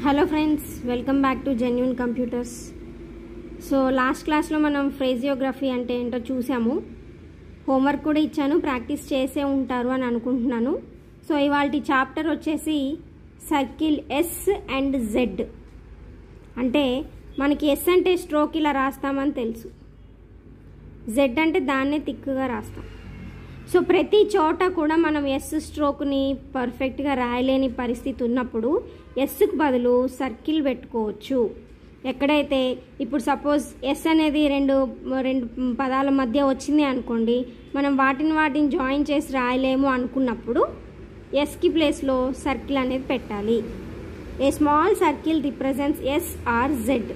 hello friends welcome back to genuine computers so last క్లాస్లో మనం ఫ్రేజియోగ్రఫీ అంటే ఏంటో చూసాము హోంవర్క్ కూడా ఇచ్చాను ప్రాక్టీస్ చేసే ఉంటారు అని అనుకుంటున్నాను సో ఇవాళ చాప్టర్ వచ్చేసి సర్కిల్ ఎస్ అండ్ జెడ్ అంటే మనకి ఎస్ అంటే స్ట్రోక్ ఇలా రాస్తామని తెలుసు జెడ్ అంటే దాన్నే తిక్కుగా రాస్తాం సో ప్రతి చోట కూడా మనం ఎస్ స్ట్రోక్ని పర్ఫెక్ట్గా రాయలేని పరిస్థితి ఉన్నప్పుడు ఎస్కి బదులు సర్కిల్ పెట్టుకోవచ్చు ఎక్కడైతే ఇప్పుడు సపోజ్ ఎస్ అనేది రెండు రెండు పదాల మధ్య వచ్చింది అనుకోండి మనం వాటిని వాటిని జాయిన్ చేసి రాయలేము అనుకున్నప్పుడు ఎస్కి ప్లేస్లో సర్కిల్ అనేది పెట్టాలి a small circle represents S or Z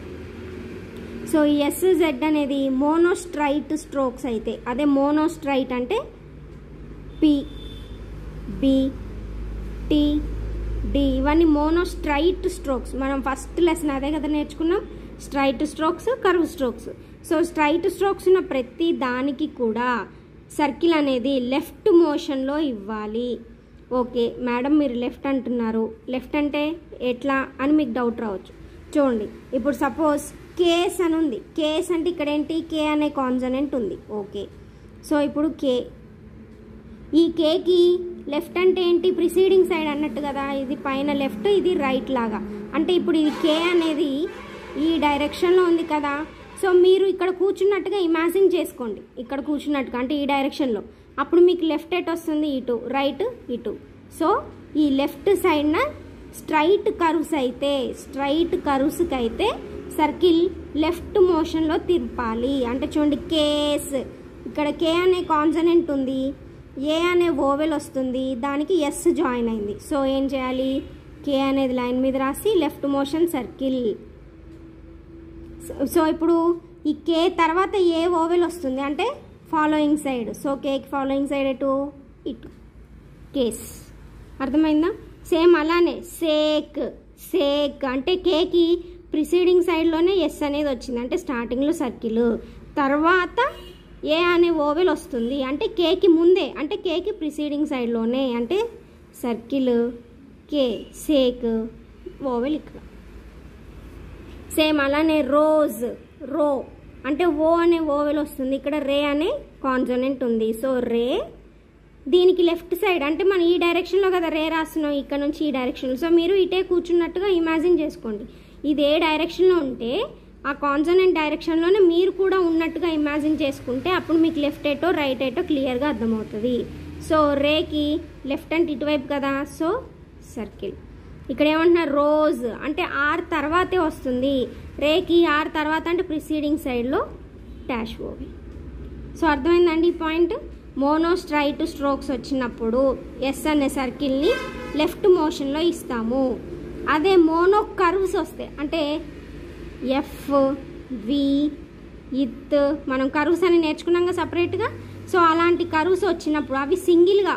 so ఈ ఎస్ జెడ్ అనేది మోనోస్ట్రైట్ స్ట్రోక్స్ అయితే అదే మోనోస్ట్రైట్ అంటే పి బి టి డి ఇవన్నీ మోనో స్ట్రైట్ స్ట్రోక్స్ మనం ఫస్ట్ లెసన్ అదే కదా నేర్చుకున్నాం straight strokes curve strokes so straight strokes ఉన్న ప్రతి దానికి కూడా సర్కిల్ అనేది లెఫ్ట్ మోషన్లో ఇవ్వాలి ఓకే మేడం మీరు లెఫ్ట్ అంటున్నారు లెఫ్ట్ అంటే ఎట్లా అని మీకు డౌట్ రావచ్చు చూడండి ఇప్పుడు సపోజ్ కేస్ అని ఉంది కేస్ అంటే ఇక్కడ ఏంటి కే అనే కాన్సనెంట్ ఉంది ఓకే సో ఇప్పుడు కే ఈ కేకి లెఫ్ట్ అంటే ఏంటి ప్రిసీడింగ్ సైడ్ అన్నట్టు కదా ఇది పైన లెఫ్ట్ ఇది రైట్ లాగా అంటే ఇప్పుడు ఇది కే అనేది ఈ డైరెక్షన్లో ఉంది కదా సో మీరు ఇక్కడ కూర్చున్నట్టుగా ఇమాజిన్ చేసుకోండి ఇక్కడ కూర్చున్నట్టుగా అంటే ఈ డైరెక్షన్లో అప్పుడు మీకు లెఫ్ట్ ఎట్ వస్తుంది ఇటు రైట్ ఇటు సో ఈ లెఫ్ట్ సైడ్న స్ట్రైట్ కర్వ్స్ అయితే స్ట్రైట్ కర్వ్స్కి అయితే సర్కిల్ లెఫ్ట్ మోషన్లో తిప్పాలి అంటే చూడండి కేస్ ఇక్కడ కే అనే కాన్సనెంట్ ఉంది ఏ అనే ఓవెల్ వస్తుంది దానికి ఎస్ జాయిన్ అయింది సో ఏం చేయాలి కే అనేది లైన్ మీద రాసి లెఫ్ట్ మోషన్ సర్కిల్ సో ఇప్పుడు ఈ కే తర్వాత ఏ ఓవెల్ వస్తుంది అంటే ఫాలోయింగ్ సైడ్ సో కేకి ఫాలోయింగ్ సైడ్ ఎటు ఇటు కేస్ అర్థమైందా సేమ్ అలానే సేక్ సేక్ అంటే కేకి ప్రిసీడింగ్ సైడ్లోనే ఎస్ అనేది వచ్చింది అంటే స్టార్టింగ్లో సర్కిల్ తర్వాత ఏ అనే ఓవెల్ వస్తుంది అంటే కేకి ముందే అంటే కేకి ప్రిసీడింగ్ సైడ్లోనే అంటే సర్కిల్ కే సేక్ ఓవెల్ ఇక్కడ సేమ్ అలానే రోజ్ రో అంటే ఓ అనే ఓవెల్ వస్తుంది ఇక్కడ రే అనే కాన్సనెంట్ ఉంది సో రే దీనికి లెఫ్ట్ సైడ్ అంటే మనం ఈ డైరెక్షన్లో కదా రే రాస్తున్నాం ఇక్కడ నుంచి ఈ డైరెక్షన్ సో మీరు ఇటే కూర్చున్నట్టుగా ఇమాజిన్ చేసుకోండి ఇది ఏ డైరెక్షన్లో ఉంటే ఆ కాన్సనెంట్ డైరెక్షన్లోనే మీరు కూడా ఉన్నట్టుగా ఇమాజిన్ చేసుకుంటే అప్పుడు మీకు లెఫ్ట్ ఏటో రైట్ ఏటో క్లియర్గా అర్థమవుతుంది సో రేకి లెఫ్ట్ అంటే ఇటువైపు కదా సో సర్కిల్ ఇక్కడ ఏమంటున్నారు రోజ్ అంటే ఆర్ తర్వాతే వస్తుంది రేకి ఆర్ తర్వాత అంటే ప్రిసీడింగ్ సైడ్లో డాష్ ఓవి సో అర్థమైందండి ఈ పాయింట్ మోనో స్ట్రైట్ స్ట్రోక్స్ వచ్చినప్పుడు ఎస్ అనే సర్కిల్ని లెఫ్ట్ మోషన్లో ఇస్తాము అదే మోనో కర్వ్స్ వస్తాయి అంటే ఎఫ్ వి ఇత్ మనం కర్వ్స్ అని నేర్చుకున్నాం కదా సపరేట్గా సో అలాంటి కర్వ్స్ వచ్చినప్పుడు అవి సింగిల్గా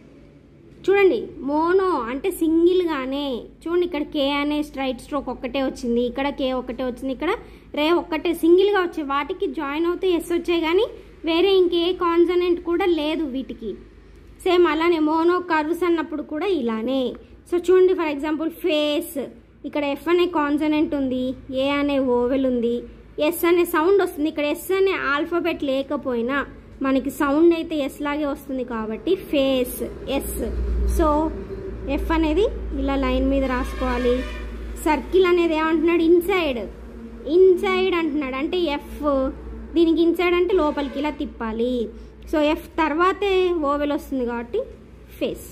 చూడండి మోనో అంటే సింగిల్గానే చూడండి ఇక్కడ కే అనే స్ట్రైట్ స్ట్రోక్ ఒక్కటే వచ్చింది ఇక్కడ కే ఒక్కటే వచ్చింది ఇక్కడ రే ఒక్కటే సింగిల్గా వచ్చాయి వాటికి జాయిన్ అవుతే ఎస్ వచ్చాయి కానీ వేరే ఇంకే కాన్సనెంట్ కూడా లేదు వీటికి సేమ్ అలానే మోనో కర్వ్స్ అన్నప్పుడు కూడా ఇలానే సో చూడండి ఫర్ ఎగ్జాంపుల్ ఫేస్ ఇక్కడ ఎఫ్ అనే కాన్సనెంట్ ఉంది ఏ అనే ఓవెల్ ఉంది ఎస్ అనే సౌండ్ వస్తుంది ఇక్కడ ఎస్ అనే ఆల్ఫాబెట్ లేకపోయినా మనకి సౌండ్ అయితే ఎస్ లాగే వస్తుంది కాబట్టి ఫేస్ ఎస్ సో ఎఫ్ అనేది ఇలా లైన్ మీద రాసుకోవాలి సర్కిల్ అనేది ఏమంటున్నాడు ఇన్సైడ్ ఇన్సైడ్ అంటున్నాడు అంటే ఎఫ్ దీనికి ఇన్సైడ్ అంటే లోపలికి ఇలా తిప్పాలి సో ఎఫ్ తర్వాతే ఓవెల్ వస్తుంది కాబట్టి ఫేస్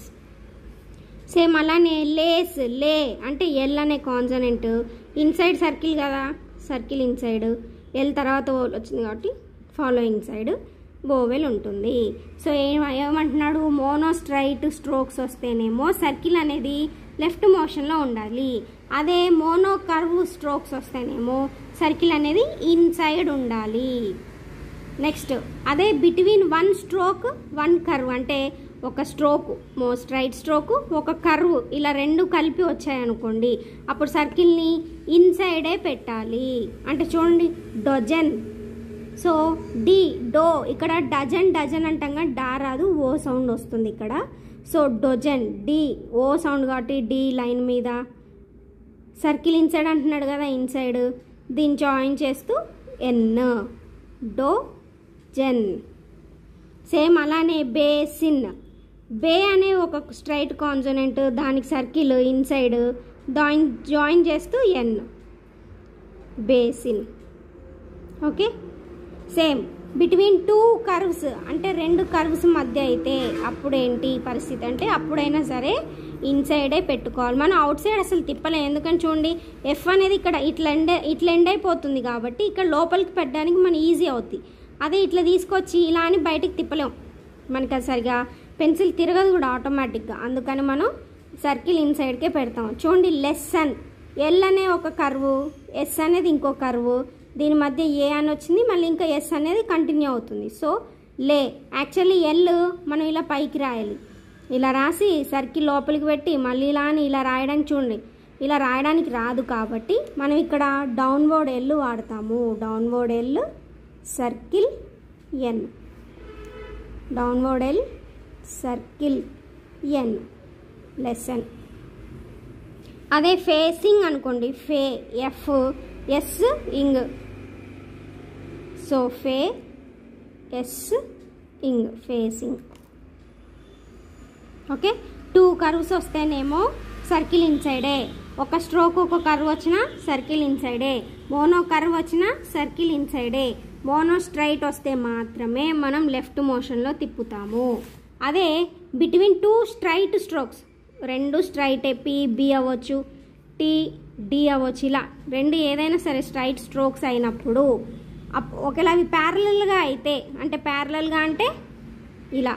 సేమ్ అలానే లేస్ లే అంటే ఎల్ అనే కాన్సనెంట్ ఇన్సైడ్ సర్కిల్ కదా సర్కిల్ ఇన్సైడ్ ఎల్ తర్వాత ఓవెల్ వచ్చింది కాబట్టి ఫాలోయింగ్ సైడ్ ఓవెల్ ఉంటుంది సో ఏం ఏమంటున్నాడు మోనో స్ట్రైట్ స్ట్రోక్స్ వస్తేనేమో సర్కిల్ అనేది లెఫ్ట్ మోషన్లో ఉండాలి అదే మోనో కర్వ్ స్ట్రోక్స్ వస్తేనేమో సర్కిల్ అనేది ఇన్సైడ్ ఉండాలి నెక్స్ట్ అదే between one stroke one curve అంటే ఒక స్ట్రోక్ మో స్ట్రైట్ స్ట్రోక్ ఒక కర్వ్ ఇలా రెండు కలిపి వచ్చాయనుకోండి అప్పుడు సర్కిల్ని ఇన్సైడే పెట్టాలి అంటే చూడండి డొజన్ సో డి డో ఇక్కడ డజన్ డజన్ అంటాం కానీ డా రాదు ఓ సౌండ్ వస్తుంది ఇక్కడ so dozen D O sound కాబట్టి డి లైన్ మీద సర్కిల్ ఇన్సైడ్ అంటున్నాడు కదా ఇన్సైడ్ దీన్ని జాయిన్ చేస్తూ ఎన్ డో జెన్ సేమ్ అలానే బేసిన్ బే అనే ఒక స్ట్రైట్ కాన్సోనెంట్ దానికి సర్కిల్ ఇన్సైడ్ జాయిన్ జాయిన్ చేస్తూ N basin okay same between two curves అంటే రెండు కర్వ్స్ మధ్య అయితే అప్పుడు ఏంటి పరిస్థితి అంటే అప్పుడైనా సరే ఇన్సైడే పెట్టుకోవాలి మనం అవుట్ సైడ్ అసలు తిప్పలేం ఎందుకని చూడండి ఎఫ్ అనేది ఇక్కడ ఇట్లా ఎండ్ ఇట్లా ఎండ్ అయిపోతుంది కాబట్టి ఇక్కడ లోపలికి పెట్టడానికి మన ఈజీ అవుద్ది అదే ఇట్లా తీసుకొచ్చి ఇలా అని బయటికి తిప్పలేం మనకి అది సరిగా పెన్సిల్ తిరగదు కూడా ఆటోమేటిక్గా అందుకని మనం సర్కిల్ ఇన్సైడ్కే పెడతాం చూడండి లెసన్ ఎల్ అనే ఒక కర్వు ఎస్ అనేది ఇంకో కర్వు దీని మధ్య ఏ అని వచ్చింది మళ్ళీ ఇంకా ఎస్ అనేది కంటిన్యూ అవుతుంది సో లే యాక్చువల్లీ ఎల్ మనం ఇలా పైకి రాయాలి ఇలా రాసి సర్కిల్ లోపలికి పెట్టి మళ్ళీ ఇలా అని ఇలా రాయడానికి చూడండి ఇలా రాయడానికి రాదు కాబట్టి మనం ఇక్కడ డౌన్వర్డ్ ఎల్ వాడతాము downward L circle N downward L circle N lesson అదే ఫేసింగ్ అనుకోండి ఫే ఎఫ్ ఎస్ ఇంగ్ సో ఫే ఎస్ ఇంగ్ ఫేసింగ్ ఓకే టూ కర్వ్స్ వస్తేనేమో సర్కిల్ ఇన్సైడే ఒక స్ట్రోక్ ఒక కర్వ్ వచ్చినా సర్కిల్ ఇన్సైడే మోనో కర్వ్ వచ్చినా సర్కిల్ ఇన్సైడే మోనో స్ట్రైట్ వస్తే మాత్రమే మనం లెఫ్ట్ మోషన్లో తిప్పుతాము అదే బిట్వీన్ టూ స్ట్రైట్ స్ట్రోక్స్ రెండు స్ట్రైట్ పి బి అవ్వచ్చు టీ డి అవ్వచ్చు ఇలా రెండు ఏదైనా సరే స్ట్రైట్ స్ట్రోక్స్ అయినప్పుడు అప్- ఒకవేళ అవి ప్యారలల్గా అయితే అంటే ప్యారలల్గా అంటే ఇలా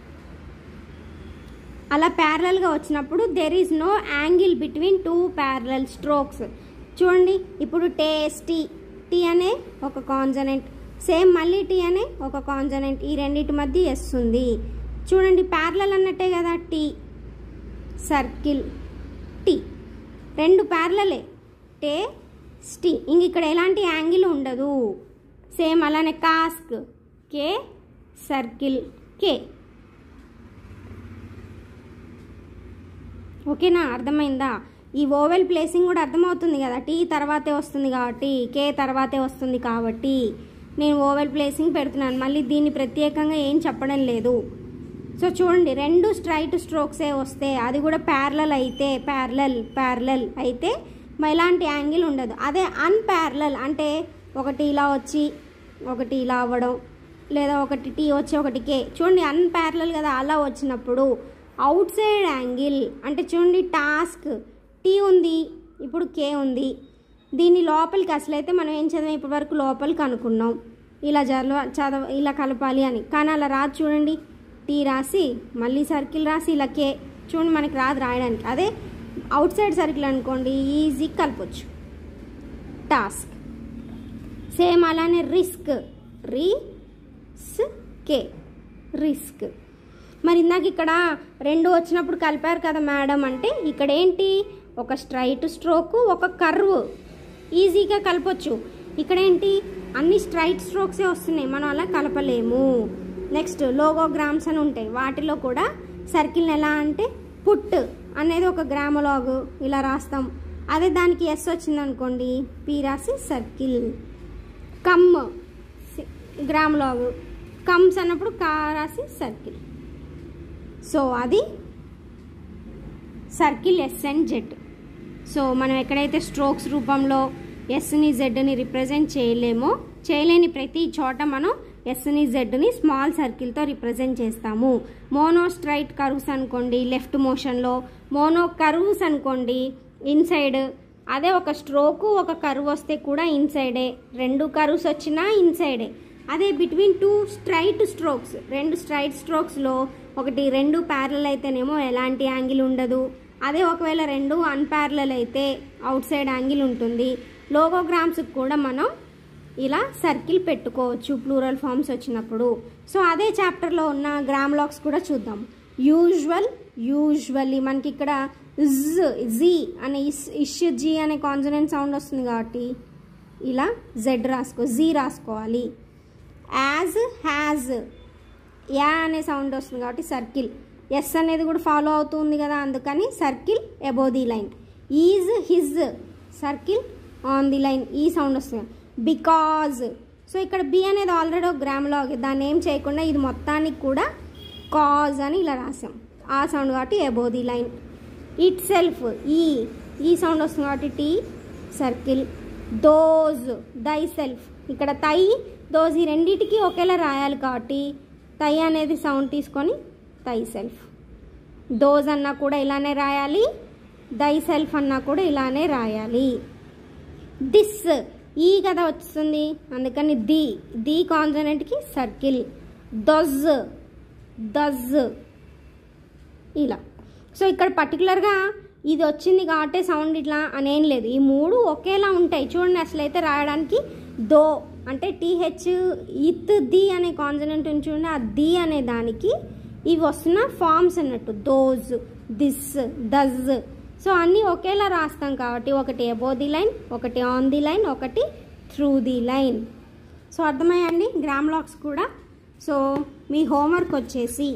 అలా ప్యారలల్గా వచ్చినప్పుడు there is no angle between two parallel strokes చూడండి ఇప్పుడు టేస్ టీ టీ అనే ఒక కాన్జనెంట్ సేమ్ మళ్ళీ టీ అనే ఒక కాన్జనెంట్ ఈ రెండింటి మధ్య ఎస్ ఉంది చూడండి ప్యారలల్ అన్నట్టే కదా టీ సర్కిల్ టీ రెండు ప్యారలలే టే స్టీ ఇంక ఇక్కడ ఎలాంటి యాంగిల్ ఉండదు సేమ్ అలానే కాస్క్ కే సర్కిల్ కే ఓకేనా అర్థమైందా ఈ ఓవెల్ ప్లేసింగ్ కూడా అర్థమవుతుంది కదా టీ తర్వాతే వస్తుంది కాబట్టి కే తర్వాతే వస్తుంది కాబట్టి నేను ఓవెల్ ప్లేసింగ్ పెడుతున్నాను మళ్ళీ దీన్ని ప్రత్యేకంగా ఏం చెప్పడం లేదు సో చూడండి రెండు స్ట్రైట్ స్ట్రోక్సే వస్తే అది కూడా ప్యారలల్ అయితే ప్యారలల్ ప్యారలల్ అయితే మరి ఎలాంటి యాంగిల్ ఉండదు అదే అన్ప్యారలల్ అంటే ఒకటి ఇలా వచ్చి ఒకటి ఇలా అవ్వడం లేదా ఒకటి టీ వచ్చి ఒకటి కే చూడండి అన్ప్యారలల్ కదా అలా వచ్చినప్పుడు అవుట్ సైడ్ యాంగిల్ అంటే చూడండి టాస్క్ టీ ఉంది ఇప్పుడు కే ఉంది దీన్ని లోపలికి అసలైతే మనం ఏం చదివాం ఇప్పటి వరకు లోపలికి అనుకున్నాం ఇలా చదవ చదవ ఇలా కలపాలి అని కానీ అలా రాదు చూడండి టీ రాసి మళ్ళీ సర్కిల్ రాసి ఇలా కే చూడండి మనకి రాదు రాయడానికి అదే అవుట్ సైడ్ సర్కిల్ అనుకోండి ఈజీ కలపొచ్చు టాస్క్ సేమ్ అలానే రిస్క్ రి స్ కే రిస్క్ మరి ఇందాక ఇక్కడ రెండు వచ్చినప్పుడు కలిపారు కదా మేడం అంటే ఇక్కడ ఏంటి ఒక స్ట్రైట్ స్ట్రోక్ ఒక కర్వ్ ఈజీగా కలపొచ్చు ఇక్కడ ఏంటి అన్ని స్ట్రైట్ స్ట్రోక్సే వస్తున్నాయి మనం అలా కలపలేము నెక్స్ట్ లోగోగ్రామ్స్ అని ఉంటాయి వాటిలో కూడా సర్కిల్ని ఎలా అంటే పుట్ అనేది ఒక గ్రామలాగ్ ఇలా రాస్తాం అదే దానికి ఎస్ వచ్చింది అనుకోండి పి రాసి సర్కిల్ కమ్ గ్రామలాగ్ కమ్స్ అన్నప్పుడు కా రాసి సర్కిల్ సో అది circle S and Z so మనం ఎక్కడైతే స్ట్రోక్స్ రూపంలో ఎస్ని జెడ్ని రిప్రజెంట్ చేయలేమో చేయలేని ప్రతి చోట మనం ఎస్ని జెడ్ని స్మాల్ సర్కిల్తో రిప్రజెంట్ చేస్తాము మోనో స్ట్రైట్ కర్వ్స్ అనుకోండి లెఫ్ట్ మోషన్లో మోనో కర్వ్స్ అనుకోండి ఇన్సైడ్ అదే ఒక స్ట్రోకు ఒక కర్వ్ వస్తే కూడా ఇన్సైడే రెండు కర్వ్స్ వచ్చినా ఇన్సైడే అదే బిట్వీన్ టూ స్ట్రైట్ స్ట్రోక్స్ రెండు స్ట్రైట్ స్ట్రోక్స్లో ఒకటి రెండు ప్యారలల్ అయితేనేమో ఎలాంటి యాంగిల్ ఉండదు అదే ఒకవేళ రెండు అన్ప్యారలల్ అయితే అవుట్ సైడ్ యాంగిల్ ఉంటుంది లోగోగ్రామ్స్కి కూడా మనం ఇలా సర్కిల్ పెట్టుకోవచ్చు ప్లూరల్ ఫామ్స్ వచ్చినప్పుడు సో అదే చాప్టర్లో ఉన్న గ్రామ్ లాక్స్ కూడా చూద్దాం యూజువల్ యూజువల్లీ మనకి ఇక్కడ జ్ జీ అనే ఇస్ ఇష్ జీ అనే కాన్సనెంట్ సౌండ్ వస్తుంది కాబట్టి ఇలా జెడ్ రాసుకో జీ రాసుకోవాలి యాజ్ హ్యాజ్ యా అనే సౌండ్ వస్తుంది కాబట్టి సర్కిల్ ఎస్ అనేది కూడా ఫాలో అవుతుంది కదా అందుకని circle above the line is his circle on the line ఈ సౌండ్ వస్తుంది బికాజ్ సో ఇక్కడ బి అనేది ఆల్రెడీ ఒక గ్రామ్లో దాన్ని ఏం చేయకుండా ఇది మొత్తానికి కూడా కాజ్ అని ఇలా రాసాం ఆ సౌండ్ కాబట్టి above the line itself ఈ ఈ సౌండ్ వస్తుంది కాబట్టి T circle those thyself ఇక్కడ తై దోజ్ ఈ రెండింటికి ఒకేలా రాయాలి కాబట్టి తై అనేది సౌండ్ తీసుకొని తై సెల్ఫ్ దోజ్ అన్నా కూడా ఇలానే రాయాలి దై సెల్ఫ్ అన్నా కూడా ఇలానే రాయాలి దిస్ ఈ కదా వస్తుంది అందుకని ది ది కాన్సనెంట్కి సర్కిల్ దొజ్ దజ్ ఇలా సో ఇక్కడ పర్టికులర్గా ఇది వచ్చింది కాబట్టి సౌండ్ ఇట్లా అనేం లేదు ఈ మూడు ఒకేలా ఉంటాయి చూడండి అసలు అయితే రాయడానికి దో అంటే టీహెచ్ ఇత్ ది అనే కాన్సనెంట్ ఉంది చూడండి ఆ ది అనే దానికి ఇవి వస్తున్న ఫార్మ్స్ అన్నట్టు దోజ్ దిస్ దజ్ సో అన్నీ ఒకేలా రాస్తాం కాబట్టి ఒకటి అబో ది లైన్ ఒకటి ఆన్ ది లైన్ ఒకటి త్రూ ది లైన్ సో అర్థమయ్యండి గ్రామ్ లాక్స్ కూడా సో మీ హోంవర్క్ వచ్చేసి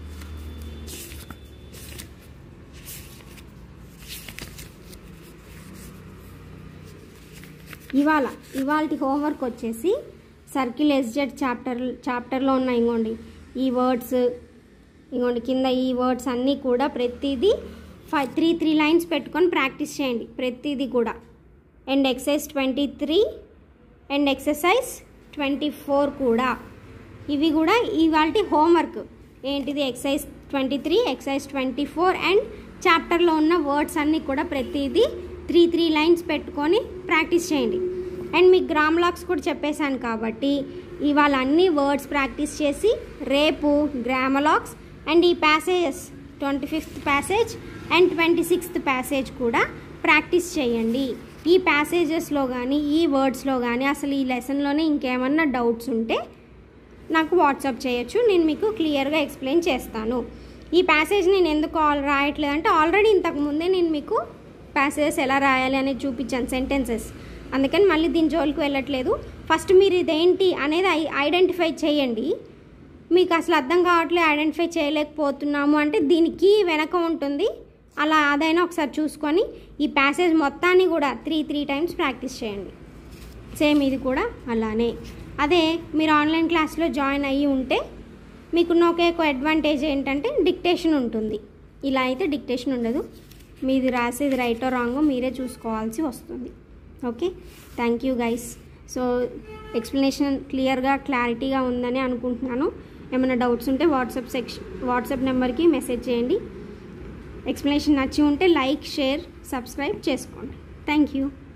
ఇవాళ ఇవాళ హోంవర్క్ వచ్చేసి సర్కిల్ ఎస్జెడ్ చాప్టర్ చాప్టర్లో ఉన్న ఇంకోండి ఈ వర్డ్స్ ఇంకోండి కింద ఈ వర్డ్స్ అన్నీ కూడా ప్రతిదీ ఫైవ్ త్రీ త్రీ లైన్స్ పెట్టుకొని ప్రాక్టీస్ చేయండి ప్రతిదీ కూడా and exercise twenty three and exercise twenty four కూడా ఇవి కూడా ఇవాళ హోంవర్క్ ఏంటిది exercise twenty three exercise twenty four and చాప్టర్లో ఉన్న వర్డ్స్ అన్నీ కూడా ప్రతిదీ త్రీ త్రీ లైన్స్ పెట్టుకొని ప్రాక్టీస్ చేయండి అండ్ మీకు గ్రామ్ లాక్స్ కూడా చెప్పేశాను కాబట్టి ఇవాళ అన్ని వర్డ్స్ ప్రాక్టీస్ చేసి రేపు గ్రామలాక్స్ అండ్ ఈ passages twenty fifth passage and twenty sixth passage కూడా ప్రాక్టీస్ చేయండి ఈ ప్యాసేజెస్లో కానీ ఈ వర్డ్స్లో కానీ అసలు ఈ లెసన్లోనే ఇంకేమన్నా డౌట్స్ ఉంటే నాకు వాట్సాప్ చేయొచ్చు నేను మీకు క్లియర్గా ఎక్స్ప్లెయిన్ చేస్తాను ఈ ప్యాసేజ్ నేను ఎందుకు ఆల్ రాయట్లేదు అంటే ఆల్రెడీ ఇంతకు ముందే నేను మీకు ప్యాసేజెస్ ఎలా రాయాలి అనేది చూపించాను సెంటెన్సెస్ అందుకని మళ్ళీ దీని జోలికి వెళ్ళట్లేదు ఫస్ట్ మీరు ఇదేంటి అనేది ఐ ఐడెంటిఫై చేయండి మీకు అసలు అర్థం కావట్లేదు ఐడెంటిఫై చేయలేకపోతున్నాము అంటే దీనికి వెనక ఉంటుంది అలా అదైనా ఒకసారి చూసుకొని ఈ ప్యాసేజ్ మొత్తాన్ని కూడా త్రీ త్రీ టైమ్స్ ప్రాక్టీస్ చేయండి సేమ్ ఇది కూడా అలానే అదే మీరు ఆన్లైన్ క్లాస్లో జాయిన్ అయ్యి ఉంటే మీకున్న ఒకే ఒక అడ్వాంటేజ్ ఏంటంటే డిక్టేషన్ ఉంటుంది ఇలా అయితే డిక్టేషన్ ఉండదు మీది రాసేది రైటో రాంగో మీరే చూసుకోవాల్సి వస్తుంది okay thank you guys so explanation క్లియర్గా క్లారిటీగా ఉందని అనుకుంటున్నాను ఏమైనా డౌట్స్ ఉంటే వాట్సాప్ సెక్షన్ వాట్సాప్ నెంబర్కి మెసేజ్ చేయండి ఎక్స్ప్లెనేషన్ నచ్చి ఉంటే లైక్ షేర్ సబ్స్క్రైబ్ చేసుకోండి థ్యాంక్ యూ